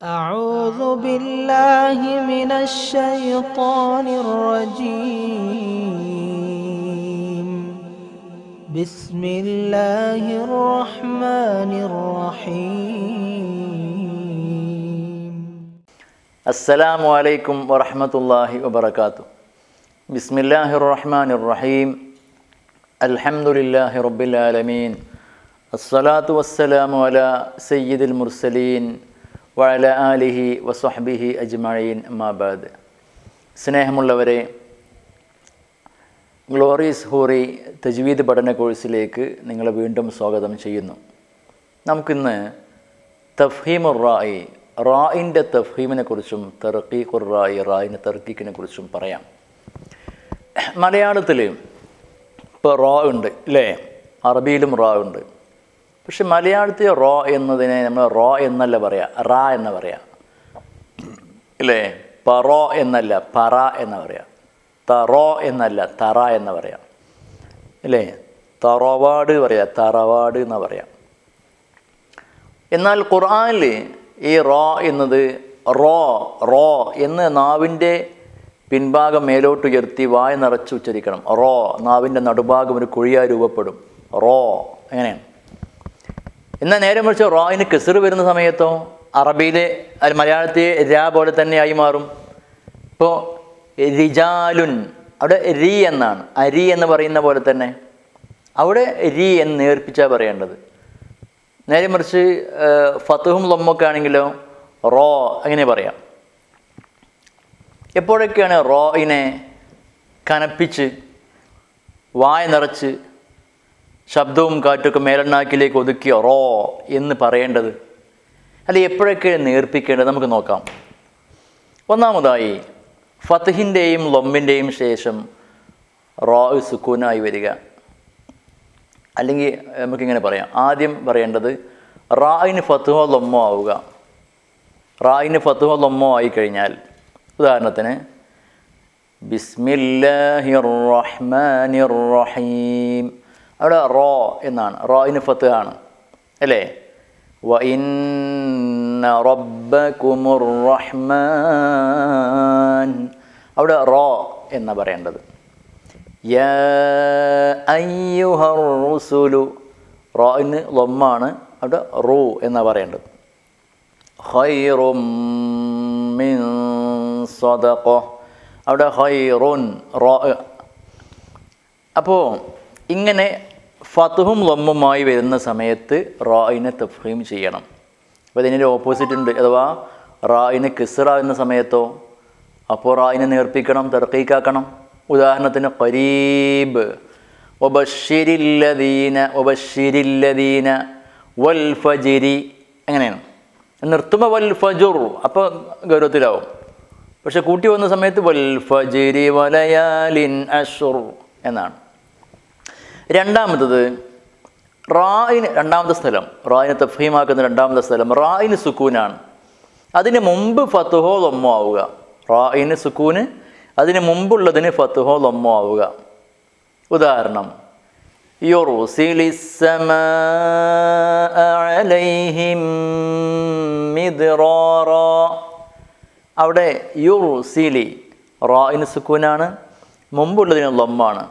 أعوذ بالله من الشيطان الرجيم بسم الله الرحمن الرحيم അസ്സലാമു അലൈക്കും വറഹമത്തല്ലാഹി വബർക്കാത്തു ബിസ്മില്ലാഹി റഹ്മാൻ റഹീം അൽഹംദുലില്ലാഹി റബ്ബിൽ ആലമീൻ അസ്സലാത്തു വസ്സലാമു അല സയ്യിദുൽ മുർസലീൻ വഅല ആലിഹി വസ്വഹ്ബിഹി അജ്മഈൻ അമ്മാബാദ് സ്നേഹമുള്ളവരെ ഗ്ലോറീസ് ഹൂറി തജ്വീദ് പഠന കോഴ്സിലേക്ക് നിങ്ങളെ വീണ്ടും സ്വാഗതം ചെയ്യുന്നു നമുക്കിന്ന് തഫ്ഹീമുർ റായി റായിൻ്റെ തഫ്ഹീമിനെ കുറിച്ചും തർക്കീഖുർ റായി റായിൻ്റെ തർക്കീക്കിനെ കുറിച്ചും പറയാം മലയാളത്തിൽ ഇപ്പോൾ റോ ഉണ്ട് അല്ലേ അറബിയിലും റോ ഉണ്ട് പക്ഷെ മലയാളത്തിൽ റോ എന്നതിനെ നമ്മൾ റോ എന്നല്ല പറയാ റാ എന്ന് പറയാം അല്ലേ പറോ എന്നല്ല പറ എന്ന് പറയാം തറോ എന്നല്ല തറ എന്ന് പറയാം അല്ലേ തറവാട് പറയാം തറവാട് എന്ന് പറയാം എന്നാൽ ഖുർആനിൽ ഈ റോ എന്നത് റോ റോ എന്ന് നാവിൻ്റെ പിൻഭാഗം മേലോട്ട് ഉയർത്തി വായ നിറച്ച് ഉച്ചരിക്കണം റോ നാവിൻ്റെ നടുഭാഗം ഒരു കുഴിയായി രൂപപ്പെടും റോ അങ്ങനെയാണ് എന്നാൽ നേരെ മറിച്ച് റോയിന് കെസർ വരുന്ന സമയത്തോ അറബിയിലെ അല്ല മലയാളത്തിൽ രാ പോലെ തന്നെ ആയി മാറും ഇപ്പോൾ റിജാലുൻ അവിടെ രി എന്നാണ് അരി എന്ന് പറയുന്ന പോലെ തന്നെ അവിടെ രി എന്ന് നേർപ്പിച്ചാൽ പറയേണ്ടത് നേരെ മറിച്ച് ഫത്തുഹും ലൊമ്മൊക്കെ ആണെങ്കിലോ റോ അങ്ങനെ പറയാം എപ്പോഴൊക്കെയാണ് റോയിനെ കനപ്പിച്ച് വായ നിറച്ച് ശബ്ദവും കാറ്റൊക്കെ മേലെണ്ണാക്കിലേക്ക് ഒതുക്കിയ റോ എന്ന് പറയേണ്ടത് അല്ല എപ്പോഴൊക്കെയാണ് നേർപ്പിക്കേണ്ടത് നമുക്ക് നോക്കാം ഒന്നാമതായി ഫത്തഹിൻ്റെയും ലൊമ്മിൻ്റെയും ശേഷം റോ സുക്കൂനായി വരിക അല്ലെങ്കിൽ നമുക്കിങ്ങനെ പറയാം ആദ്യം പറയേണ്ടത് റായിന് ഫത്തുഹോ ലൊമ്മോ ആവുക റായിന് ഫത്തുഹോ ലൊമ്മോ ആയി കഴിഞ്ഞാൽ ഉദാഹരണത്തിന് ബിസ്മില്ലാഹിർ റഹ്മാനിർ റഹീം അവിടെ റോ എന്നാണ് റോയിന് ഫത്ത് ആണ് അല്ലേ വ ഇന്ന റബ്ബകുമുർ റഹ്മാൻ അവിടെ റോ എന്ന് പറയേണ്ടത് യാ അയ്യുഹർ റുസുലു റോയിന് ലൊമ്മാണ് അവിടെ റൂ എന്നാണ് പറയേണ്ടത് ഹൈറും മിൻ സദഖ അവിടെ ഹൈറുൻ റോ അപ്പോൾ ഇങ്ങനെ ഫത്തുഹും ലൊമ്മുമായി വരുന്ന സമയത്ത് റായിനെ തഫീം ചെയ്യണം അപ്പോൾ ഇതിൻ്റെ ഓപ്പോസിറ്റ് ഉണ്ട് അഥവാ റായിന് കിസ്റ എന്ന സമയത്തോ അപ്പോൾ റായിനെ നേർപ്പിക്കണം തെർക്കീക്കാക്കണം ഉദാഹരണത്തിന് ഖരീബ് ഒബഷിരില്ലദീന ഒബഷിരില്ലദീന വൽ ഫജിരി അങ്ങനെയാണ് നിർത്തുമ്പോൾ വൽ ഫജുർ അപ്പോൾ ഗൗരവത്തിലാവും പക്ഷെ കൂട്ടി വന്ന സമയത്ത് വൽ ഫജിരി വലയാലിൻ അഷുർ എന്നാണ് രണ്ടാമത്തത് റായിന് രണ്ടാമത്തെ സ്ഥലം റായിനെ തഫീമാക്കുന്ന രണ്ടാമത്തെ സ്ഥലം റായിന് സുക്കൂനാണ് അതിന് മുമ്പ് ഫത്തുഹോ ലൊമ്മോ ആവുക റായിന് സുക്കൂന് അതിന് മുമ്പുള്ളതിന് ഫത്തുഹോ ലൊമ്മോ ആവുക ഉദാഹരണം അവിടെ യുറുസിലി റായിന് സുക്കൂനാണ് മുമ്പുള്ളതിന് ലൊമ്മാണ്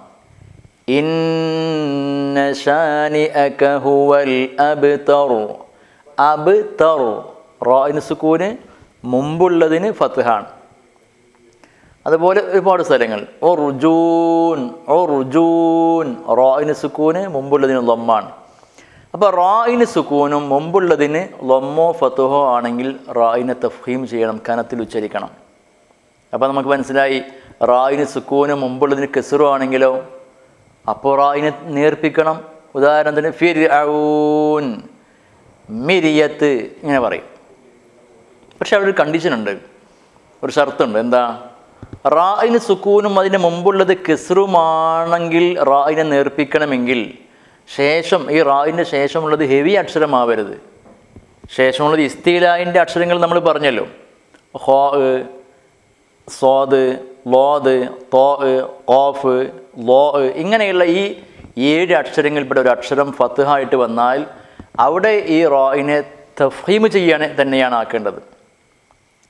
ഇന്ന ഷാനിഅക ഹുവൽ അബ്തർ അബ്തർ റായിന് സുക്കൂന് മുമ്പുള്ളതിന് ഫത്ഹാണ് അതുപോലെ ഒരുപാട് സ്ഥലങ്ങൾ ഓ റുജൂൻ ഓ റുജൂൻ റായിന് സുക്കൂന് മുമ്പുള്ളതിന് ലൊമ്മാണ് അപ്പോൾ റായിന് സുക്കൂനും മുമ്പുള്ളതിന് ലൊമ്മോ ഫത്തുഹോ ആണെങ്കിൽ റായിനെ തഫീം ചെയ്യണം കനത്തിൽ ഉച്ചരിക്കണം അപ്പോൾ നമുക്ക് മനസ്സിലായി റായിന് സുക്കൂനും മുമ്പുള്ളതിന് കെസുറു ആണെങ്കിലോ അപ്പോൾ റായിനെ നേർപ്പിക്കണം ഉദാഹരണത്തിന് ഫിർ ഔൻ മിരിയത്ത് ഇങ്ങനെ പറയും പക്ഷെ അവിടെ ഒരു കണ്ടീഷൻ ഉണ്ട് ഒരു ഷർത്തുണ്ട് എന്താ റായിന് സുക്കൂനും അതിന് മുമ്പുള്ളത് കെസ്റുമാണെങ്കിൽ റായിനെ നേർപ്പിക്കണമെങ്കിൽ ശേഷം ഈ റായിൻ്റെ ശേഷമുള്ളത് ഹെവി അക്ഷരമാവരുത് ശേഷമുള്ളത് ഇസ്തീലായിൻ്റെ അക്ഷരങ്ങൾ നമ്മൾ പറഞ്ഞല്ലോ ഹോ സ്വാദ് ലോദ് തോ ഓഫ് ലോ ഇങ്ങനെയുള്ള ഈ ഏഴ് അക്ഷരങ്ങളിൽപ്പെട്ട ഒരു അക്ഷരം ഫത്തുഹായിട്ട് വന്നാൽ അവിടെ ഈ റോയിനെ തഫീം ചെയ്യാൻ തന്നെയാണ് ആക്കേണ്ടത്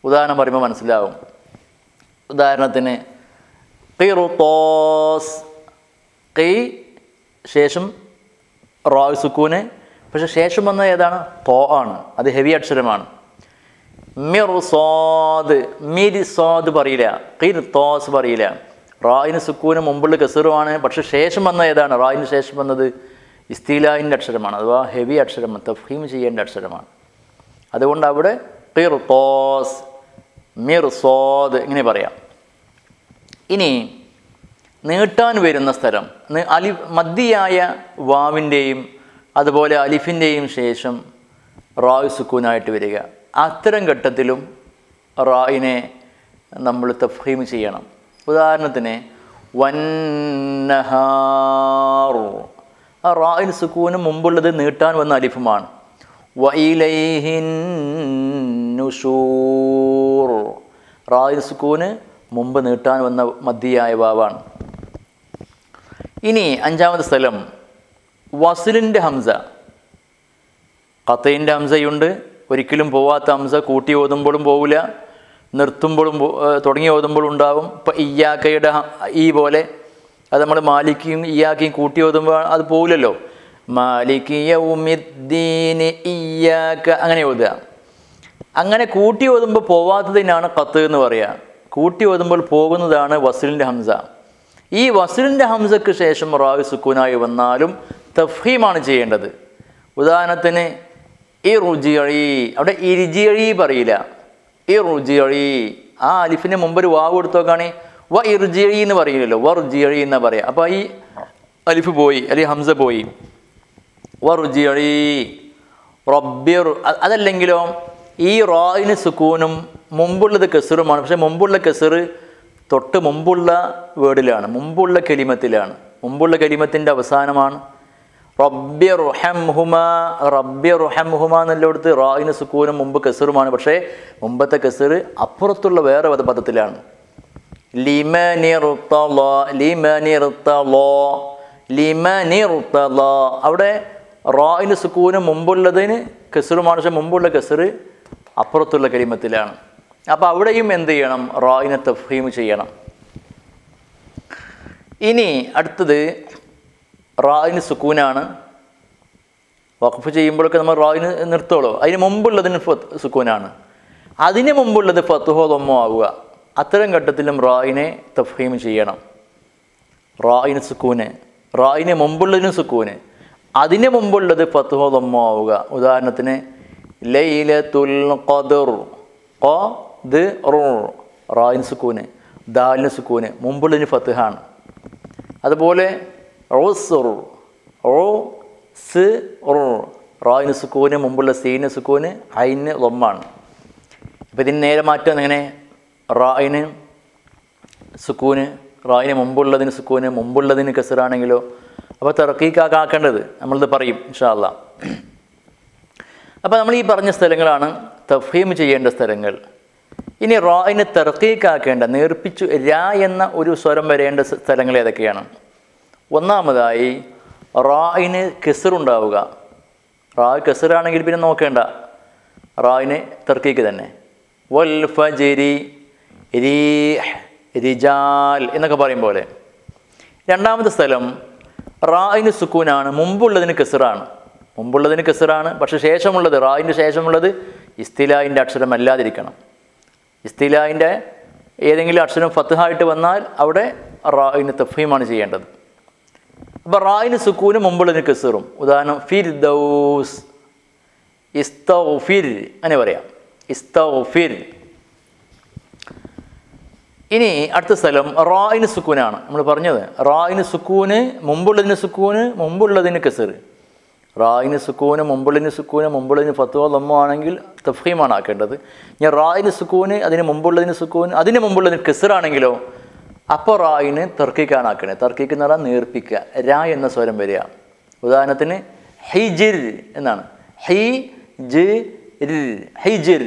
ഉദാഹരണം പറയുമ്പോൾ മനസ്സിലാവും ഉദാഹരണത്തിന് ഖിറുത്തോസ് കൈ ശേഷം റോയ് സുക്കൂന് പക്ഷെ ശേഷം വന്നത് ഏതാണ് തോ ആണ് അത് ഹെവി അക്ഷരമാണ് മിർസോദ് മിരിസോദ് പറയില്ല ഖിർത്തോസ് പറയില്ല റായിന് സുക്കൂന് മുമ്പുള്ള കസറുമാണ് പക്ഷെ ശേഷം വന്ന ഏതാണ് റായിന് ശേഷം വന്നത് ഇസ്തീലായിൻ്റെ അക്ഷരമാണ് അഥവാ ഹെവി അക്ഷരമാണ് തഫീം ചെയ്യേണ്ട അക്ഷരമാണ് അതുകൊണ്ട് അവിടെ ഖിർത്തോസ് മിർസോദ് ഇങ്ങനെ പറയാം ഇനി നീട്ടാൻ വരുന്ന സ്ഥലം നി- അലി മദ്ദിയായ വാവിൻ്റെയും അതുപോലെ അലിഫിൻ്റെയും ശേഷം റായ് സുക്കൂനായിട്ട് വരിക അത്തരം ഘട്ടത്തിലും റായിനെ നമ്മൾ തഫീം ചെയ്യണം ഉദാഹരണത്തിന് വന്നഹാർ ആ റായിന് സുക്കൂന് മുമ്പുള്ളത് നീട്ടാൻ വന്ന അലിഫുമാണ് വൈലൈഹിൻ നുഷൂർ റായിന് സുക്കൂന് മുമ്പ് നീട്ടാൻ വന്ന മദ്ദിയായ വാവാണ് ഇനി അഞ്ചാമത്തെ സ്ഥലം വസിലിൻ്റെ ഹംസ കത്തയിൻ്റെ ഹംസയുണ്ട് ഒരിക്കലും പോവാത്ത ഹംസ കൂട്ടി ഓതുമ്പോഴും പോവില്ല നിർത്തുമ്പോഴും പോ- ഏർ തുടങ്ങി ഓതുമ്പോഴും ഉണ്ടാവും ഇപ്പം ഇയ്യാക്കയുടെ ഹ- ഈ പോലെ അത് നമ്മൾ മാലിക്കും ഇയ്യാക്കയും കൂട്ടി ഓതുമ്പോൾ അത് പോവില്ലല്ലോ മാലിക് യൗമിദ്ദീന് ഇയ്യാക്ക അങ്ങനെ ഓതുക അങ്ങനെ കൂട്ടി ഓതുമ്പോൾ പോവാത്തതിനാണ് കത്ത് എന്ന് പറയുക കൂട്ടി ഓതുമ്പോൾ പോകുന്നതാണ് വസലിൻ്റെ ഹംസ ഈ വസലിൻ്റെ ഹംസക്ക് ശേഷം റാവി സുക്കൂനായി വന്നാലും തഫീമാണ് ചെയ്യേണ്ടത് ഉദാഹരണത്തിന് ഈ റുജിയഴി അവിടെ ഇരിജിയഴി പറയില്ല ഈ റുജിയഴി ആ അലിഫിന് മുമ്പ് ഒരു വാവ് കൊടുത്തോക്കാണെ വ ഇർജിയഴി എന്ന് പറയില്ലല്ലോ വ റുജിയഴി എന്നാ പറയാം അപ്പോൾ ഈ അലിഫ് പോയി അല്ലെങ്കിൽ ഹംസ പോയി വറുജിയഴി റബ്ബിർ അ- അതല്ലെങ്കിലോ ഈ റായിന് സുക്കൂനും മുമ്പുള്ളത് കെസറുമാണ് പക്ഷെ മുമ്പുള്ള കെസറ് തൊട്ട് മുമ്പുള്ള വേർഡിലാണ് മുമ്പുള്ള കെലിമത്തിലാണ് മുമ്പുള്ള കെലിമത്തിൻ്റെ അവസാനമാണ് റബ്ബി റുഹംഹുമ റബ്ബി റുഹംഹുമ എന്നുള്ളിടത്ത് റായിന് സുക്കൂനും മുമ്പ് കെസറുമാണ് പക്ഷേ മുമ്പത്തെ കെസറ് അപ്പുറത്തുള്ള വേറെ പദ- പദത്തിലാണ് ലിമനിർത്തല ലിമനിർത്തല ലിമനിർത്തല അവിടെ റായിന് സുക്കൂന് മുമ്പുള്ളതിന് കെസറുമാണ് പക്ഷെ മുമ്പുള്ള കെസറ് അപ്പുറത്തുള്ള കരിമത്തിലാണ് അപ്പോൾ അവിടെയും എന്ത് ചെയ്യണം റായിനെ തഫീം ചെയ്യണം ഇനി അടുത്തത് റായിന് സുക്കൂനാണ് വഖഫ് ചെയ്യുമ്പോഴൊക്കെ നമ്മൾ റായിന് നിർത്തോളൂ അതിന് മുമ്പുള്ളതിന് ഫത്ത് സുക്കൂനാണ് അതിന് മുമ്പുള്ളത് ഫത്തുഹോ ദമ്മോ ആവുക അത്തരം ഘട്ടത്തിലും റായിനെ തഫീം ചെയ്യണം റായിന് സുക്കൂന് റായിന് മുമ്പുള്ളതിന് സുക്കൂന് അതിന് മുമ്പുള്ളത് ഫത്തുഹോ ദമ്മോ ആവുക ഉദാഹരണത്തിന് ലൈലത്തുൽ ഖദർ ഖദ് റായിന് സുക്കൂന് ദാലിന് സുക്കൂന് മുമ്പുള്ളതിന് ഫത്തുഹാണ് അതുപോലെ റോസുർ റോ സ് റോ റായിന് സുക്കൂന് മുമ്പുള്ള സീന് സുക്കൂന് ഐന് ലൊമ്മാണ് ഇപ്പം ഇതിന് നേരെ മാറ്റം എങ്ങനെ റായിന് സുക്കൂന് റായിന് മുമ്പുള്ളതിന് സുക്കൂന് മുമ്പുള്ളതിന് കസറാണെങ്കിലോ അപ്പോൾ തറക്കീക്കാക്കേണ്ടത് നമ്മളിത് പറയും ഇൻഷാല്ല അപ്പോൾ നമ്മൾ ഈ പറഞ്ഞ സ്ഥലങ്ങളാണ് തഫീം ചെയ്യേണ്ട സ്ഥലങ്ങൾ ഇനി റായിന് തർക്കീക്കാക്കേണ്ട നേർപ്പിച്ചു രാ എന്ന ഒരു സ്വരം വരേണ്ട സ്ഥ- സ്ഥലങ്ങൾ ഏതൊക്കെയാണ് ഒന്നാമതായി റായിന് കെസറുണ്ടാവുക റാ കെസറാണെങ്കിൽ പിന്നെ നോക്കേണ്ട റായിന് തർക്കീക്ക് തന്നെ വൽ ഫജിരി രീഹ് റിജാൽ എന്നൊക്കെ പറയും പോലെ രണ്ടാമത്തെ സ്ഥലം റായിന് സുക്കൂനാണ് മുമ്പുള്ളതിന് കെസറാണ് മുമ്പുള്ളതിന് കെസറാണ് പക്ഷെ ശേഷമുള്ളത് റായിൻ്റെ ശേഷമുള്ളത് ഇസ്തിലായിൻ്റെ അക്ഷരം അല്ലാതിരിക്കണം ഇസ്തിലായിൻ്റെ ഏതെങ്കിലും അക്ഷരം ഫത്തുഹായിട്ട് വന്നാൽ അവിടെ റായിന് തഫീമാണ് ചെയ്യേണ്ടത് അപ്പോൾ റായിന് സുക്കൂന് മുമ്പുള്ളതിന് കെസറും ഉദാഹരണം ഫിർ ദൗസ് ഇസ്തൗഫിർ അങ്ങനെ പറയാം ഇസ്തൗഫിർ ഇനി അടുത്ത സ്ഥലം റായിന് സുക്കൂനാണ് നമ്മൾ പറഞ്ഞത് റായിന് സുക്കൂന് മുമ്പുള്ളതിന് സുക്കൂന് മുമ്പുള്ളതിന് കെസറ് റായിന് സുക്കൂന് മുമ്പുള്ളതിന് സുക്കൂന് മുമ്പുള്ളതിന് ഫത്തുവ ലമ്മ ആണെങ്കിൽ തഫീമാണ് ആക്കേണ്ടത് ഞാൻ റായിന് സുക്കൂന് അതിന് മുമ്പുള്ളതിന് സുക്കൂന് അതിന് മുമ്പുള്ളതിന് കെസറാണെങ്കിലോ അപ്പോൾ റായിന് തർക്കിക്കാനാക്കണേ തർക്കിക്ക് എന്ന് പറഞ്ഞാൽ നേർപ്പിക്കുക രാ എന്ന സ്വരം വരിക ഉദാഹരണത്തിന് ഹൈജിർ എന്നാണ് ഹൈ ജ് ഹൈജിർ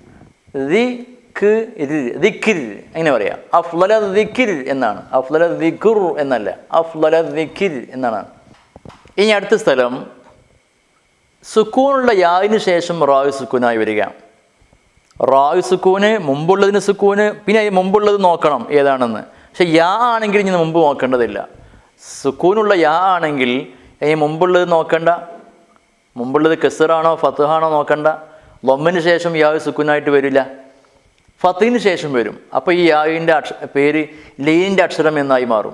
ദിക്കിർ എങ്ങനെ പറയാം അഫ്ലല ദിക്കിർ എന്നാണ് അഫ്ലല ദിക്കുർ എന്നല്ല അഫ്ലല ദിക്കിർ എന്നാണ് ഇനി അടുത്ത സ്ഥലം സുക്കൂനുള്ള യാവിന് ശേഷം റായു സുക്കൂനായി വരിക റായു സുക്കൂന് മുമ്പുള്ളതിന് സുക്കൂന് പിന്നെ ഈ മുമ്പുള്ളത് നോക്കണം ഏതാണെന്ന് പക്ഷെ യാ ആണെങ്കിൽ ഇനി മുമ്പ് നോക്കേണ്ടതില്ല സുക്കൂനുള്ള യാ ആണെങ്കിൽ ഈ മുമ്പുള്ളത് നോക്കണ്ട മുമ്പുള്ളത് കെസറാണോ ഫത്തുഹാണോ നോക്കണ്ട ലൊമ്മിന് ശേഷം യാ സുക്കൂനായിട്ട് വരില്ല ഫത്തിന് ശേഷം വരും അപ്പോൾ ഈ യാവിൻ്റെ അക്ഷ പേര് ലീനിൻ്റെ അക്ഷരം എന്നായി മാറും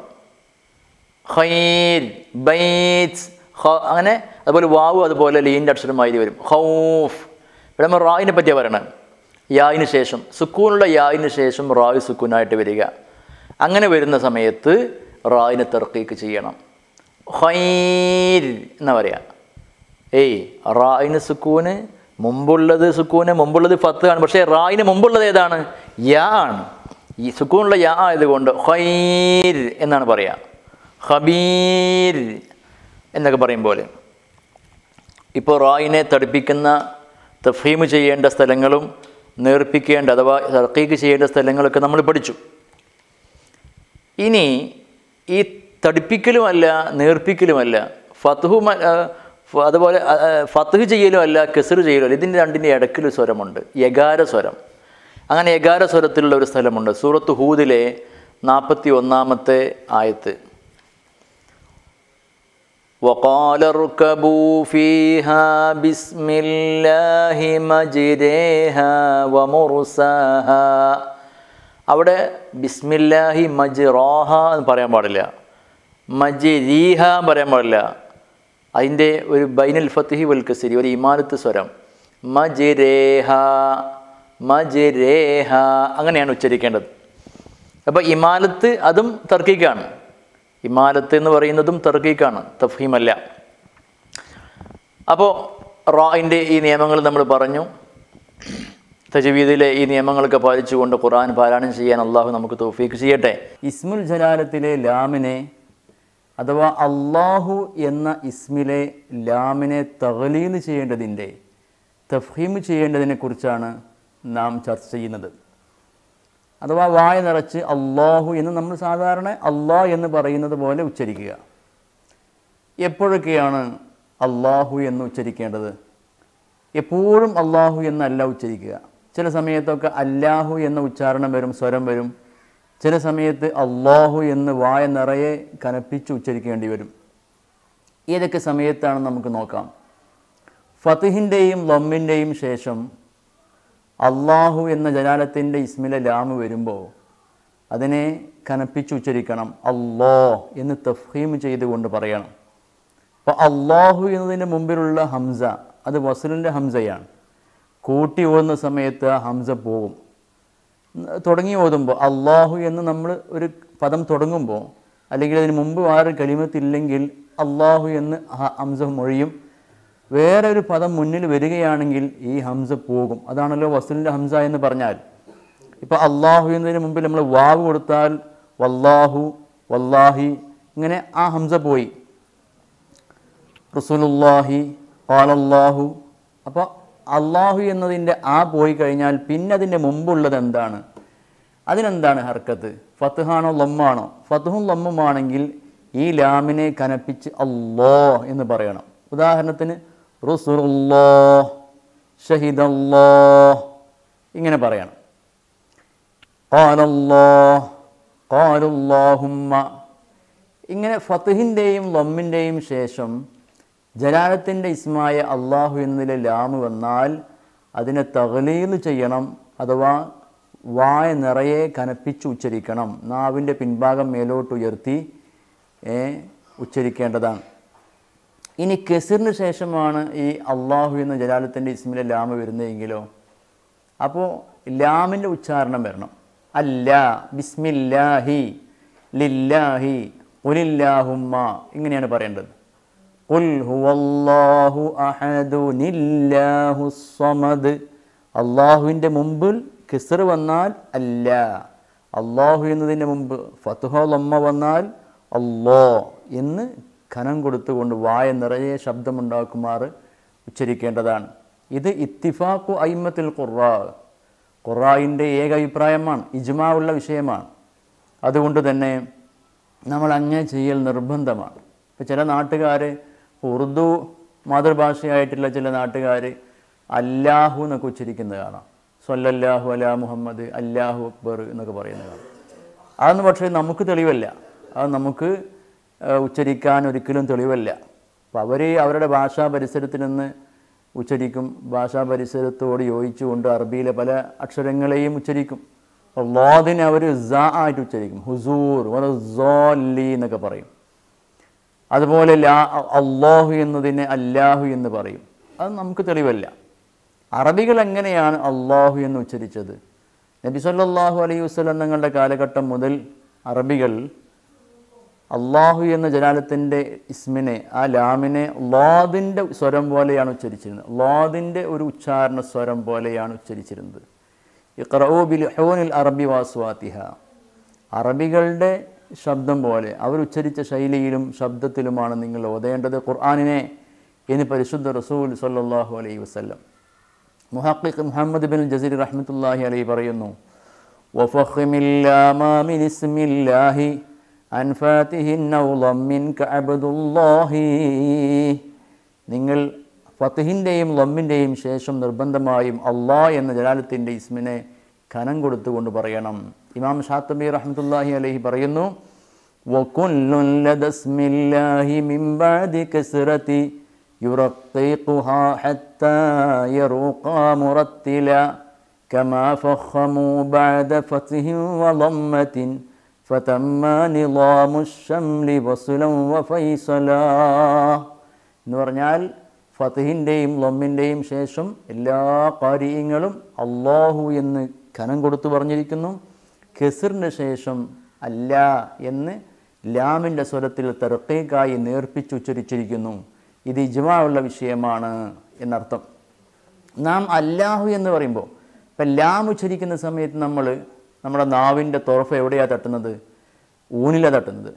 ഖൈർ ബൈറ്റ്സ് ഹ- അങ്ങനെ അതുപോലെ വാവ് അതുപോലെ ലീനിൻ്റെ അക്ഷരമായി വരും ഹൗഫ് ഇവിടെ നമ്മൾ റായിനെ പറ്റിയാണ് പറയണത് യായിന് ശേഷം സുക്കൂനുള്ള യായിന് ശേഷം റായ് സുക്കൂനായിട്ട് വരിക അങ്ങനെ വരുന്ന സമയത്ത് റായിനെ തെർക്കീക്ക് ചെയ്യണം ഹൈർ എന്നാ പറയാ ഏയ് റായിന് സുക്കൂന് മുമ്പുള്ളത് സുക്കൂന് മുമ്പുള്ളത് ഫത്ത് ആണ് പക്ഷേ റായിന് മുമ്പുള്ളത് ഏതാണ് യാ ആണ് ഈ സുക്കൂനുള്ള യാ ആയതുകൊണ്ട് ഹൈർ എന്നാണ് പറയാ ഹബീർ എന്നൊക്കെ പറയും പോലെ ഇപ്പോൾ റായിനെ തടിപ്പിക്കുന്ന തഫീം ചെയ്യേണ്ട സ്ഥലങ്ങളും നേർപ്പിക്കേണ്ട അഥവാ തർക്കീക്ക് ചെയ്യേണ്ട സ്ഥലങ്ങളൊക്കെ നമ്മൾ പഠിച്ചു ഇനി ഈ തടിപ്പിക്കലുമല്ല നേർപ്പിക്കലുമല്ല ഫത്തുഹും അതുപോലെ ആ, ആ, ഫത്തുഹ് ചെയ്യലും അല്ല കെസർ ചെയ്യലും അല്ല ഇതിൻ്റെ രണ്ടിൻ്റെ ഇടയ്ക്കൊരു സ്വരമുണ്ട് യകാര സ്വരം അങ്ങനെ യകാര സ്വരത്തിലുള്ള ഒരു സ്ഥലമുണ്ട് സൂറത്ത് ഹൂദിലെ നാൽപ്പത്തി ഒന്നാമത്തെ ആയത്ത് وقال اركبوا فيها بسم الله مجريها ومرساها അവിടെ ബിസ്മില്ലാഹി മജ്റാഹ എന്ന് പറയാൻ പാടില്ല മജ്രീഹ എന്ന് പറയാൻ പാടില്ല അതിൻ്റെ ഒരു ബൈനൽ ഫത്തിഹി വൽ കസിരി ഒരു ഇമാനത്ത് സ്വരം മജ്രേഹ മജ്രേഹ അങ്ങനെയാണ് ഉച്ചരിക്കേണ്ടത് അപ്പോൾ ഇമാലത്ത് അതും തർക്കിക്കാണ് ഇമാലത്ത് എന്ന് പറയുന്നതും തർക്കീക്കാണ് തഫീമല്ല അപ്പോൾ റായിൻ്റെ ഈ നിയമങ്ങൾ നമ്മൾ പറഞ്ഞു തജവീദിലെ ഈ നിയമങ്ങളൊക്കെ പാലിച്ചുകൊണ്ട് ഖുർആൻ പാരായണം ചെയ്യാൻ അള്ളാഹു നമുക്ക് തൗഫീക്ക് ചെയ്യട്ടെ ഇസ്മുൽ ജലാലത്തിലെ ലാമിനെ അഥവാ അള്ളാഹു എന്ന ഇസ്മിലെ ലാമിനെ തഹലീൽ ചെയ്യേണ്ടതിൻ്റെ തഫീം ചെയ്യേണ്ടതിനെ കുറിച്ചാണ് നാം ചർച്ച ചെയ്യുന്നത് അഥവാ വായ നിറച്ച് അള്ളാഹു എന്ന് നമ്മൾ സാധാരണ അള്ളാഹ് എന്ന് പറയുന്നത് പോലെ ഉച്ചരിക്കുക എപ്പോഴൊക്കെയാണ് അള്ളാഹു എന്ന് ഉച്ചരിക്കേണ്ടത് എപ്പോഴും അള്ളാഹു എന്നല്ല ഉച്ചരിക്കുക ചില സമയത്തൊക്കെ അല്ലാഹു എന്ന ഉച്ചാരണം വരും സ്വരം വരും ചില സമയത്ത് അള്ളാഹു എന്ന് വായ നിറയെ കനപ്പിച്ച് ഉച്ചരിക്കേണ്ടി വരും ഏതൊക്കെ സമയത്താണ് നമുക്ക് നോക്കാം ഫത്തിഹിൻ്റെയും ലമ്മിൻ്റെയും ശേഷം അള്ളാഹു എന്ന ജലാലത്തിൻ്റെ ഇസ്മിലെ ലാമ് വരുമ്പോൾ അതിനെ കനപ്പിച്ച് ഉച്ചരിക്കണം അള്ളാ എന്ന് തഫീം ചെയ്തുകൊണ്ട് പറയണം അപ്പോൾ അള്ളാഹു എന്നതിൻ്റെ മുമ്പിലുള്ള ഹംസ അത് വസലിൻ്റെ ഹംസയാണ് കൂട്ടി ഓതുന്ന സമയത്ത് ആ ഹംസ പോകും തുടങ്ങി ഓതുമ്പോൾ അള്ളാഹു എന്ന് നമ്മൾ ഒരു പദം തുടങ്ങുമ്പോൾ അല്ലെങ്കിൽ അതിന് മുമ്പ് വേറെ കലിമത്തില്ലെങ്കിൽ അള്ളാഹു എന്ന് ഹ- ഹംസ മൊഴിയും വേറെ ഒരു പദം മുന്നിൽ വരികയാണെങ്കിൽ ഈ ഹംസ പോകും അതാണല്ലോ വസലിൻ്റെ ഹംസ എന്ന് പറഞ്ഞാൽ ഇപ്പോൾ അള്ളാഹു എന്നതിന് മുമ്പിൽ നമ്മൾ വാവ് കൊടുത്താൽ വല്ലാഹു വല്ലാഹി ഇങ്ങനെ ആ ഹംസ പോയി റസൂലുല്ലാഹി ഖാലല്ലാഹു അപ്പോൾ അള്ളാഹു എന്നതിൻ്റെ ആ പോയി കഴിഞ്ഞാൽ പിന്നെ അതിൻ്റെ മുമ്പുള്ളത് എന്താണ് അതിനെന്താണ് ഹർക്കത്ത് ഫത്തുഹാണോ ലമ്മാണോ ഫത്തുഹും ലമ്മുമാണെങ്കിൽ ഈ ലാമിനെ കനപ്പിച്ച് അല്ലോ എന്ന് പറയണം ഉദാഹരണത്തിന് റുസുറുല്ലോ ഷഹിദല്ലോ ഇങ്ങനെ പറയണം ഖാലല്ലോ ഖാലുല്ലാഹുമ്മ ഇങ്ങനെ ഫത്തുഹിൻ്റെയും ലമ്മിൻ്റെയും ശേഷം ജലാലത്തിൻ്റെ ഇസ്മായ അള്ളാഹു എന്നതിലെ ലാമ് വന്നാൽ അതിനെ തകലീൽ ചെയ്യണം അഥവാ വായ നിറയെ കനപ്പിച്ച് ഉച്ചരിക്കണം നാവിൻ്റെ പിൻഭാഗം മേലോട്ട് ഉയർത്തി ഏ, ഉച്ചരിക്കേണ്ടതാണ് ഇനി കെസിറിന് ശേഷമാണ് ഈ അള്ളാഹു എന്ന ജലാലത്തിൻ്റെ ഇസ്മിലെ ലാമ വരുന്നതെങ്കിലോ അപ്പോൾ ലാമിൻ്റെ ഉച്ചാരണം വരണം അല്ല ബിസ്മില്ലാഹി ലില്ലാഹി ഉലില്ലാഹുമ്മ ഇങ്ങനെയാണ് പറയേണ്ടത് ഖുൽ ഹുവല്ലാഹു അഹദു നില്ലാഹു സമദ് അള്ളാഹുവിൻ്റെ മുമ്പിൽ കിസർ വന്നാൽ അല്ല അള്ളാഹു എന്നതിൻ്റെ മുമ്പ് ഫത്തുഹോ ലമ്മ വന്നാൽ അല്ലോ എന്ന് ഖനം കൊടുത്തുകൊണ്ട് വായ നിറയെ ശബ്ദമുണ്ടാക്കുമാർ ഉച്ചരിക്കേണ്ടതാണ് ഇത് ഇത്തിഫാഖു ഐമത്തിൽ ഖുറാ ഖുറായിൻ്റെ ഏക അഭിപ്രായമാണ് ഇജ്മാ ഉള്ള വിഷയമാണ് അതുകൊണ്ട് തന്നെ നമ്മൾ അങ്ങനെ ചെയ്യൽ നിർബന്ധമാണ് ഇപ്പോൾ ചില നാട്ടുകാർ ഉറുദു മാതൃഭാഷയായിട്ടുള്ള ചില നാട്ടുകാർ അല്ലാഹു എന്നൊക്കെ ഉച്ചരിക്കുന്നത് കാണാം സല്ലല്ലാഹു അലാ മുഹമ്മദ് അല്ലാഹു അക്ബർ എന്നൊക്കെ പറയുന്നതാണ് അതൊന്നും പക്ഷേ നമുക്ക് തെളിവല്ല അത് നമുക്ക് ഏഹ്, ഉച്ചരിക്കാൻ ഒരിക്കലും തെളിവല്ല അപ്പം അവർ അവരുടെ ഭാഷാ പരിസരത്തിൽ നിന്ന് ഉച്ചരിക്കും ഭാഷാ പരിസരത്തോട് യോജിച്ചുകൊണ്ട് അറബിയിലെ പല അക്ഷരങ്ങളെയും ഉച്ചരിക്കും അപ്പോൾ ലോദിനെ അവർ സ ആയിട്ട് ഉച്ചരിക്കും ഹുസൂർ സോല്ലി എന്നൊക്കെ പറയും അതുപോലെ ലാ അള്ളാഹു എന്നതിനെ അല്ലാഹു എന്ന് പറയും അത് നമുക്ക് തെളിവല്ല അറബികൾ എങ്ങനെയാണ് അള്ളാഹു എന്ന് ഉച്ചരിച്ചത് നബി സല്ലല്ലാഹു അലൈഹി വസല്ലം തങ്ങളുടെ കാലഘട്ടം മുതൽ അറബികൾ അള്ളാഹു എന്ന ജലാലത്തിൻ്റെ ഇസ്മിനെ ആ ലാമിനെ ലോദിൻ്റെ സ്വരം പോലെയാണ് ഉച്ചരിച്ചിരുന്നത് ലോദിൻ്റെ ഒരു ഉച്ചാരണ സ്വരം പോലെയാണ് ഉച്ചരിച്ചിരുന്നത് ഇഖ്റഊ ബിൽ ഹൂനിൽ അറബി വാസ്വാത്തിഹ അറബികളുടെ ശബ്ദം പോലെ അവർ ഉച്ചരിച്ച ശൈലിയിലും ശബ്ദത്തിലുമാണ് നിങ്ങൾ ഓതേണ്ടത് ഖുർആാനിനെ എന്ന് പരിശുദ്ധ റസൂൽ സല്ലല്ലാഹു അലൈഹി വസല്ലം മുഹഖിഖ് മുഹമ്മദ് ബിൻ ജസീർ റഹ്മത്തുള്ളാഹി അലൈഹി പറയുന്നു വഫഖിമില്ലാമ മിൻ ഇസ്മില്ലാഹി അൻ ഫാത്തിഹിൻ ഔ ലമ്മിൻ കഅബ്ദുല്ലാഹി നിങ്ങൾ ഫത്തിഹിൻ്റെയും ലമ്മിൻ്റെയും ശേഷം നിർബന്ധമായും അള്ളാ എന്ന ജലാലത്തിൻ്റെ ഇസ്മിനെ ഖനം കൊടുത്തുകൊണ്ട് പറയണം ഇമാം ഷാത്തബി റഹ്മത്തുള്ളാഹി അലൈഹി പറയുന്നു وكل لدى اسم الله من بعد كسرة يرققها حتى يروقى مرتلا كما فخموا بعد فتح وضمة فتم نظام الشمل وصلا وفيصلا എന്ന് പറഞ്ഞാൽ ഫതഹിൻ്റെയും ലൊമ്മിൻ്റെയും ശേഷം എല്ലാ കാര്യങ്ങളും അള്ളാഹു എന്ന് ഖനം കൊടുത്തു പറഞ്ഞിരിക്കുന്നു ഖെസിറിന് ശേഷം അല്ല എന്ന് ലാമിൻ്റെ സ്വരത്തിൽ തെറക്കേക്കായി നേർപ്പിച്ചുച്ചരിച്ചിരിക്കുന്നു ഇത് ഇജ്മാ ഉള്ള വിഷയമാണ് എന്നർത്ഥം നാം അല്ലാഹു എന്ന് പറയുമ്പോൾ ഇപ്പം ലാം ഉച്ചരിക്കുന്ന സമയത്ത് നമ്മൾ നമ്മുടെ നാവിൻ്റെ തുറഫ് എവിടെയാണ് തട്ടുന്നത് ഊനിലാണ് തട്ടുന്നത്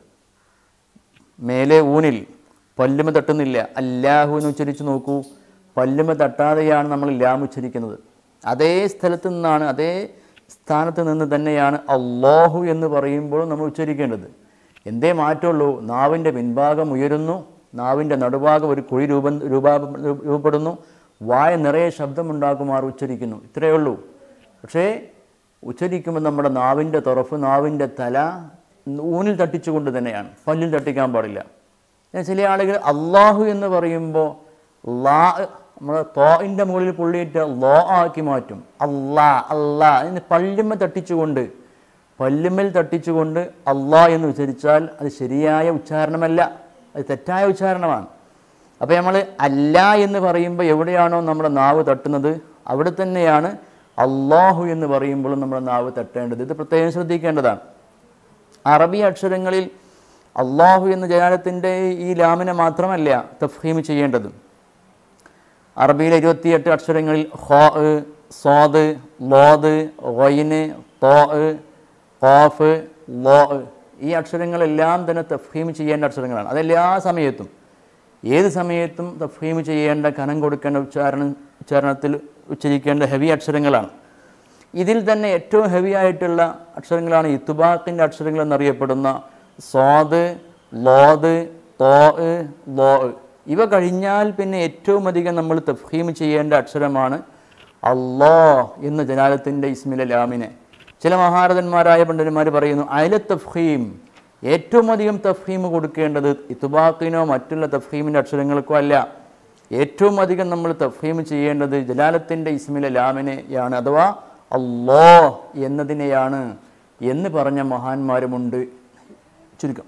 മേലെ ഊനിൽ പല്ലുമ തട്ടുന്നില്ല അല്ലാഹു എന്ന് ഉച്ചരിച്ച് നോക്കൂ പല്ലുമ തട്ടാതെയാണ് നമ്മൾ ലാം ഉച്ചരിക്കുന്നത് അതേ സ്ഥലത്ത് നിന്നാണ് അതേ സ്ഥാനത്ത് നിന്ന് തന്നെയാണ് അള്ളാഹു എന്ന് പറയുമ്പോൾ നമ്മൾ ഉച്ചരിക്കേണ്ടത് എന്തേ മാറ്റമുള്ളൂ നാവിൻ്റെ പിൻഭാഗം ഉയരുന്നു നാവിൻ്റെ നടുഭാഗം ഒരു കുഴി രൂപം രൂപാ രൂപപ്പെടുന്നു വായ നിറയെ ശബ്ദമുണ്ടാക്കുമാർ ഉച്ചരിക്കുന്നു ഇത്രയേ ഉള്ളൂ പക്ഷേ ഉച്ചരിക്കുമ്പോൾ നമ്മുടെ നാവിൻ്റെ തുറഫ് നാവിൻ്റെ തല ഊനിൽ തട്ടിച്ചുകൊണ്ട് തന്നെയാണ് പല്ലിൽ തട്ടിക്കാൻ പാടില്ല ഞാൻ ചില ആളുകൾ അള്ളാഹു എന്ന് പറയുമ്പോൾ ലാ നമ്മുടെ തോയിൻ്റെ മുകളിൽ പുള്ളിയിട്ട് ലോ ആക്കി മാറ്റും അള്ളാ അള്ളാ എന്ന് പല്ലുമ്മ തട്ടിച്ചുകൊണ്ട് പല്ലുമ്മൽ തട്ടിച്ചുകൊണ്ട് അള്ളാ എന്ന് ഉച്ചരിച്ചാൽ അത് ശരിയായ ഉച്ചാരണമല്ല അത് തെറ്റായ ഉച്ചാരണമാണ് അപ്പോൾ നമ്മൾ അല്ല എന്ന് പറയുമ്പോൾ എവിടെയാണോ നമ്മുടെ നാവ് തട്ടുന്നത് അവിടെ തന്നെയാണ് അള്ളാഹു എന്ന് പറയുമ്പോഴും നമ്മുടെ നാവ് തട്ടേണ്ടത് ഇത് പ്രത്യേകം ശ്രദ്ധിക്കേണ്ടതാണ് അറബി അക്ഷരങ്ങളിൽ അള്ളാഹു എന്ന ജലാലത്തിൻ്റെ ഈ ലാമിനെ മാത്രമല്ല തഫ്ഹീം ചെയ്യേണ്ടത് അറബിയിലെ ഇരുപത്തിയെട്ട് അക്ഷരങ്ങളിൽ ഹോ സ്വാദ് ലോദ് വൈന് തോ ഖാഫ് ലോ ഈ അക്ഷരങ്ങളെല്ലാം തന്നെ തഫ്ഹീം ചെയ്യേണ്ട അക്ഷരങ്ങളാണ് അതെല്ലാ സമയത്തും ഏത് സമയത്തും തഫ്ഹീം ചെയ്യേണ്ട കനം കൊടുക്കേണ്ട ഉച്ചാരണം ഉച്ചാരണത്തിൽ ഉച്ചരിക്കേണ്ട ഹെവി അക്ഷരങ്ങളാണ് ഇതിൽ തന്നെ ഏറ്റവും ഹെവി ആയിട്ടുള്ള അക്ഷരങ്ങളാണ് ഇത്തുബാക്കിൻ്റെ അക്ഷരങ്ങൾ എന്നറിയപ്പെടുന്ന സ്വാദ് ലോദ് തോ ലോ ഇവ കഴിഞ്ഞാൽ പിന്നെ ഏറ്റവും അധികം നമ്മൾ തഫ്ഹീം ചെയ്യേണ്ട അക്ഷരമാണ് അള്ളാ എന്ന ജലാലത്തിൻ്റെ ഇസ്മിലെ ലാമിനെ ചില മഹാരഥന്മാരായ പണ്ഡിതന്മാർ പറയുന്നു അയല തഫ്ഹീം ഏറ്റവും അധികം തഫ്ഹീം കൊടുക്കേണ്ടത് ഇത്തുബാക്കിനോ മറ്റുള്ള തഫ്ഹീമിൻ്റെ അക്ഷരങ്ങൾക്കോ അല്ല ഏറ്റവും അധികം നമ്മൾ തഫ്ഹീം ചെയ്യേണ്ടത് ജലാലത്തിൻ്റെ ഇസ്മിലെ ലാമിനെയാണ് അഥവാ അള്ളാ എന്നതിനെയാണ് എന്ന് പറഞ്ഞ മഹാന്മാരുമുണ്ട് ചുരുക്കം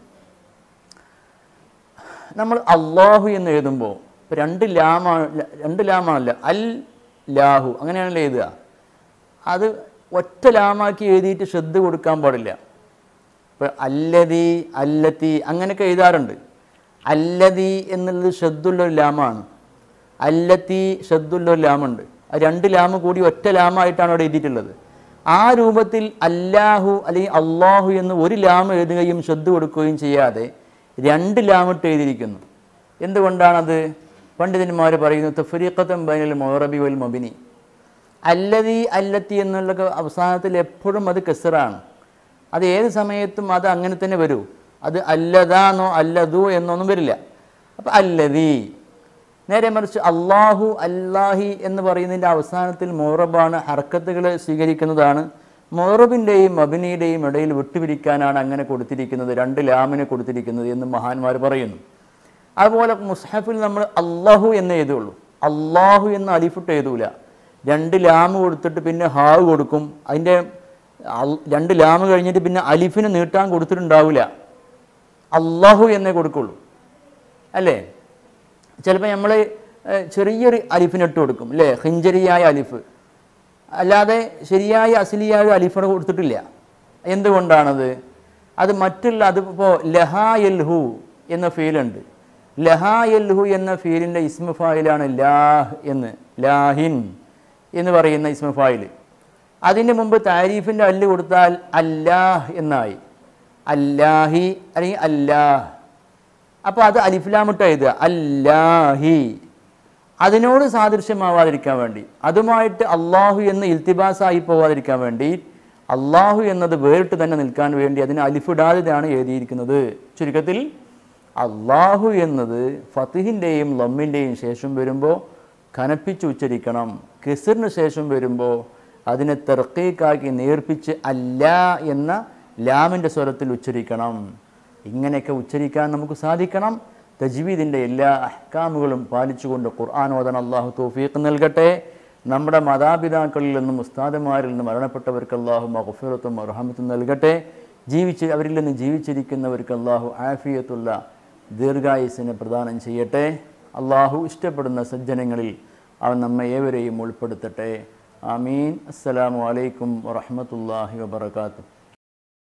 നമ്മൾ അള്ളാഹു എന്ന് എഴുതുമ്പോൾ ഇപ്പോൾ രണ്ട് ലാമാണ് രണ്ട് ലാമാണല്ല അൽ ലാഹു അങ്ങനെയാണല്ലോ എഴുതുക അത് ഒറ്റ ലാമാക്കി എഴുതിയിട്ട് ശ്രദ്ധ കൊടുക്കാൻ പാടില്ല ഇപ്പോൾ അല്ലതി അല്ലത്തി അങ്ങനെയൊക്കെ എഴുതാറുണ്ട് അല്ലതി എന്നുള്ളത് ശ്രദ്ധുള്ളൊരു ലാമാണ് അല്ലത്തി ശ്രദ്ധുള്ളൊരു ലാമുണ്ട് ആ രണ്ട് ലാമ് കൂടി ഒറ്റ ലാമായിട്ടാണ് അവിടെ എഴുതിയിട്ടുള്ളത് ആ രൂപത്തിൽ അല്ലാഹു അല്ലെങ്കിൽ അള്ളാഹു എന്ന് ഒരു ലാം എഴുതുകയും ശ്രദ്ധ കൊടുക്കുകയും ചെയ്യാതെ രണ്ട് ലാമിട്ട് എഴുതിയിരിക്കുന്നു എന്തുകൊണ്ടാണത് പണ്ഡിതന്മാർ പറയുന്നു തഫരീഖത്തം ബൈനൽ മൊറബി വൽ മൊബിനി അല്ലതി അല്ലത്തി എന്നുള്ള അവസാനത്തിൽ എപ്പോഴും അത് കെസറാണ് അത് ഏത് സമയത്തും അത് അങ്ങനെ തന്നെ വരൂ അത് അല്ലതാന്നോ അല്ലതു എന്നൊന്നും വരില്ല അപ്പം അല്ലതി നേരെ മറിച്ച് അള്ളാഹു അല്ലാഹി എന്ന് പറയുന്നതിൻ്റെ അവസാനത്തിൽ മൊറബാണ് ഹർക്കത്തുകൾ സ്വീകരിക്കുന്നതാണ് മൊറബിൻ്റെയും അബിനിയുടെയും ഇടയിൽ വിട്ടുപിരിക്കാനാണ് അങ്ങനെ കൊടുത്തിരിക്കുന്നത് രണ്ട് ലാമിനെ കൊടുത്തിരിക്കുന്നത് എന്ന് മഹാന്മാർ പറയുന്നു അതുപോലെ മുസ്ഹഫിൽ നമ്മൾ അള്ളാഹു എന്ന് എഴുതുള്ളൂ അള്ളാഹു എന്ന് അലിഫിട്ട് എഴുതൂല രണ്ട് ലാമ് കൊടുത്തിട്ട് പിന്നെ ഹാവ് കൊടുക്കും അതിൻ്റെ അൽ- രണ്ട് ലാമ് കഴിഞ്ഞിട്ട് പിന്നെ അലിഫിന് നീട്ടാൻ കൊടുത്തിട്ടുണ്ടാവില്ല അള്ളാഹു എന്നേ കൊടുക്കുള്ളൂ അല്ലേ ചിലപ്പോൾ നമ്മൾ ചെറിയൊരു അലിഫിനിട്ട് കൊടുക്കും അല്ലേ ഹിഞ്ചരിയായ അലിഫ് അല്ലാതെ ശരിയായ അസിലിയായ അലിഫിന് കൊടുത്തിട്ടില്ല എന്തുകൊണ്ടാണത് അത് മറ്റുള്ള അതിപ്പോൾ ലഹായൽഹു എന്ന ഫീലുണ്ട് ലഹായൽഹു എന്ന ഫീലിൻ്റെ ഇസ്മ ഫായിലാണ് ലാഹ് എന്ന് ലാഹിൻ എന്ന് പറയുന്ന ഇസ്മ ഫായിൽ അതിന് മുമ്പ് താരീഫിൻ്റെ അല്ല് കൊടുത്താൽ അല്ലാഹ് എന്നായി അല്ലാഹി അല്ലെങ്കിൽ അല്ലാഹ് അപ്പോൾ അത് അലിഫ്ലാമിട്ട് എഴുതുക അല്ലാഹി അതിനോട് സാദൃശ്യമാവാതിരിക്കാൻ വേണ്ടി അതുമായിട്ട് അള്ളാഹു എന്ന് ഇൽത്തിബാസായി പോവാതിരിക്കാൻ വേണ്ടി അള്ളാഹു എന്നത് വേറിട്ട് തന്നെ നിൽക്കാൻ വേണ്ടി അതിന് അലിഫിടാതെയാണ് എഴുതിയിരിക്കുന്നത് ചുരുക്കത്തിൽ അള്ളാഹു എന്നത് ഫത്തിഹിൻ്റെയും ലമ്മിൻ്റെയും ശേഷം വരുമ്പോൾ കനപ്പിച്ച് ഉച്ചരിക്കണം കെസറിന് ശേഷം വരുമ്പോൾ അതിനെ തെർക്കീക്കാക്കി നേർപ്പിച്ച് അല്ല എന്ന ലാമിൻ്റെ സ്വരത്തിൽ ഉച്ചരിക്കണം ഇങ്ങനെയൊക്കെ ഉച്ചരിക്കാൻ നമുക്ക് സാധിക്കണം തജ്വീദിൻ്റെ എല്ലാ അഹ്കാമുകളും പാലിച്ചുകൊണ്ട് ഖുർആൻ ഓതാൻ അള്ളാഹു തൗഫീഖ് നൽകട്ടെ നമ്മുടെ മാതാപിതാക്കളിൽ നിന്നും ഉസ്താദുമാരിൽ നിന്നും മരണപ്പെട്ടവർക്ക് അള്ളാഹു മഹഫിറത്തും അർഹമത്തും നൽകട്ടെ ജീവിച്ച് അവരിൽ നിന്ന് ജീവിച്ചിരിക്കുന്നവർക്ക് അള്ളാഹു ആഫിയത്തുള്ള ദീർഘായുസിനെ പ്രദാനം ചെയ്യട്ടെ അള്ളാഹു ഇഷ്ടപ്പെടുന്ന സജ്ജനങ്ങളിൽ അവൻ നമ്മെ ഏവരെയും ഉൾപ്പെടുത്തട്ടെ ആമീൻ അസ്സലാമു അലൈക്കും വറഹമത്തല്ലാഹി വബർക്കാത്തു